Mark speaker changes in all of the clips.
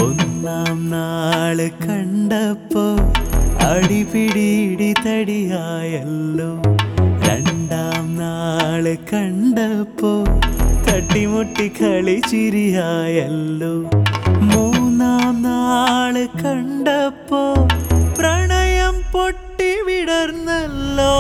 Speaker 1: ഒന്നാം നാള് കണ്ടപ്പോ അടിപിടിയിടി തടിയായല്ലോ രണ്ടാം നാള് കണ്ടപ്പോ തട്ടിമുട്ടി കളി ചിരിയായല്ലോ മൂന്നാം നാള് കണ്ടപ്പോ പ്രണയം പൊട്ടി വിടർന്നല്ലോ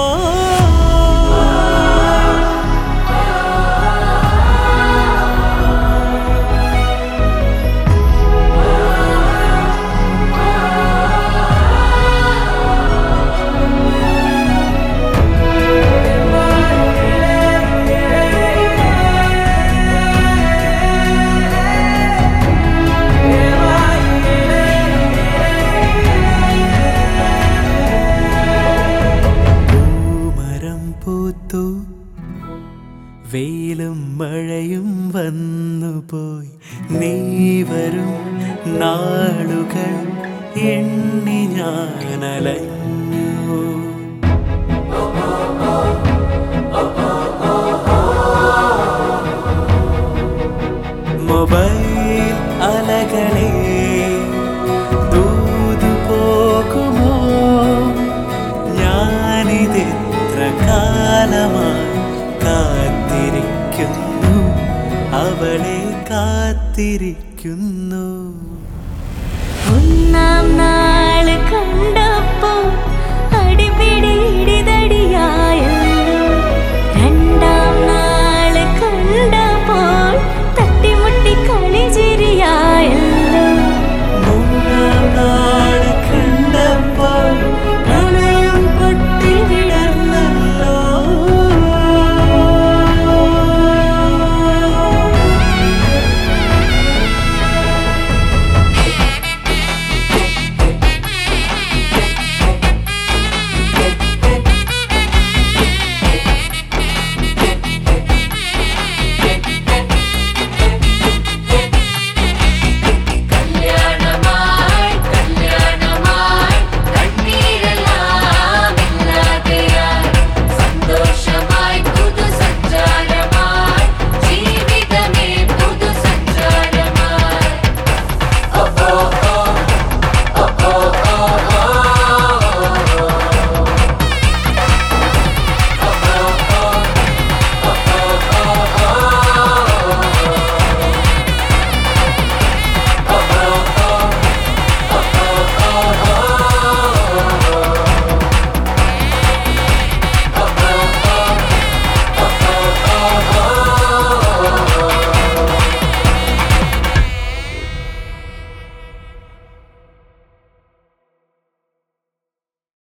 Speaker 1: പൂമരം പൂത്തു വെയിലും മഴയും വന്നുപോയി നീ വരും നാളുകൾ എണ്ണി ഞാനലഞ്ഞു മൊബൈൽ അലകളെ ദൂതു പോകുമോ ഞാനിതെത്ര കാലമായി കാത്തിരിക്കുന്നു അവളെ കാത്തിരിക്കുന്നു
Speaker 2: ഒന്നാം